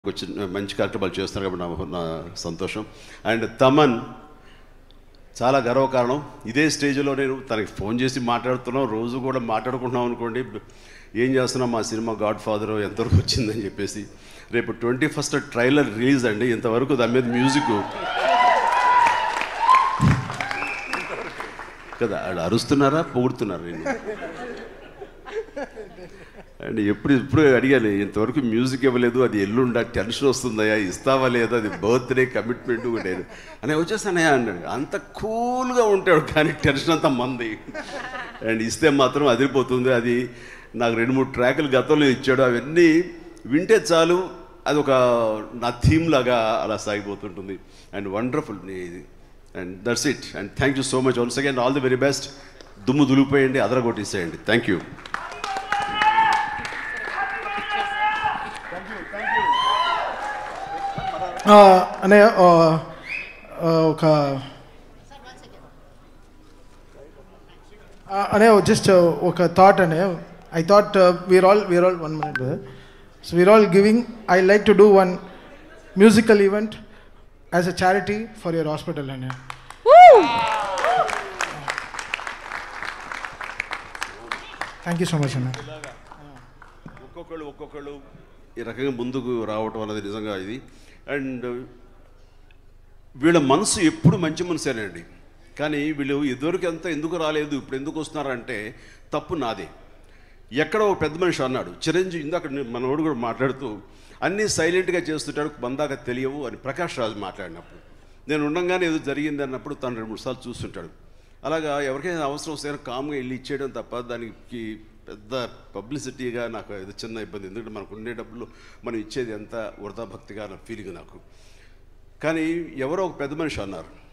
వచ్చి మంచి కార్యక్రమాలు చేస్తున్నారు కాబట్టి నా నా సంతోషం అండ్ తమన్ చాలా గర్వకారణం ఇదే స్టేజ్లో నేను తనకి ఫోన్ చేసి మాట్లాడుతున్నాం రోజు కూడా మాట్లాడుకుంటున్నాం అనుకోండి ఏం చేస్తున్నాం మా సినిమా గాడ్ ఫాదర్ ఎంతవరకు వచ్చిందని చెప్పేసి రేపు ట్వంటీ ఫస్ట్ ట్రైలర్ రిలీజ్ అండి ఇంతవరకు దాని మీద మ్యూజిక్ కదా వాళ్ళు అరుస్తున్నారా పొగుడుతున్నారా నేను అండ్ ఎప్పుడు ఇప్పుడు అడిగాను ఇంతవరకు మ్యూజిక్ ఇవ్వలేదు అది ఎల్లుండా టెన్షన్ వస్తుందయ్యా ఇస్తావా లేదా అది బర్త్డే కమిట్మెంట్ నేను అని వచ్చేస్తానయ్యా అన్నాడు అంత కూల్గా ఉంటాడు కానీ టెన్షన్ అంతా మంది అండ్ ఇస్తే మాత్రం అదిరిపోతుంది అది నాకు రెండు మూడు ట్రాకులు గతంలో ఇచ్చాడు అవన్నీ వింటే చాలు అది ఒక నా థీమ్ లాగా అలా సాగిపోతుంటుంది అండ్ వండర్ఫుల్ ఇది and that's it and thank you so much once again all the very best దుమ్ము దులిపోయండి అదరగొట్టేసేయండి థ్యాంక్ యూ ఆ, అన్నయ్య ఆ, ఆ, ఒక ఆ, అన్నయ్య జస్ట్ ఒక థాట్ అన్నయ్య I thought we're all we're all one minute so we're all giving I like to do one musical event as a charity for your hospital అన్నయ్య థ్యాంక్ యూ సో మచ్ అన్న ఒక్కొక్కళ్ళు ఒక్కొక్కళ్ళు ఈ రకంగా ముందుకు రావటం అనేది నిజంగా ఇది అండ్ వీళ్ళ మనసు ఎప్పుడు మంచి మనసేనండి కానీ వీళ్ళు ఇదివరకు ఎంత ఎందుకు రాలేదు ఇప్పుడు ఎందుకు వస్తున్నారంటే తప్పు నాదే ఎక్కడో ఒక పెద్ద మనిషి అన్నాడు చిరంజీవి ఇందాక నే- మనోడు కూడా మాట్లాడుతూ అన్నీ సైలెంట్గా చేస్తుంటాడు మందాక తెలియవు అని ప్రకాష్ రాజు మాట్లాడినప్పుడు నేను ఉండగానే ఏదో జరిగింది అన్నప్పుడు తను రెండు మూడు సార్లు చూస్తుంటాడు అలాగా ఎవరికైనా అవసరం వస్తే కామ్గా వెళ్ళి ఇచ్చేయడం తప్ప దానికి పెద్ద పబ్లిసిటీగా నాకు ఇది చిన్న ఇబ్బంది ఎందుకంటే మనకు ఉండే డబ్బులు మనం ఇచ్చేది ఎంత వృధా భక్తిగా నా ఫీలింగ్ నాకు కానీ ఎవరో ఒక పెద్ద మనిషి అన్నారు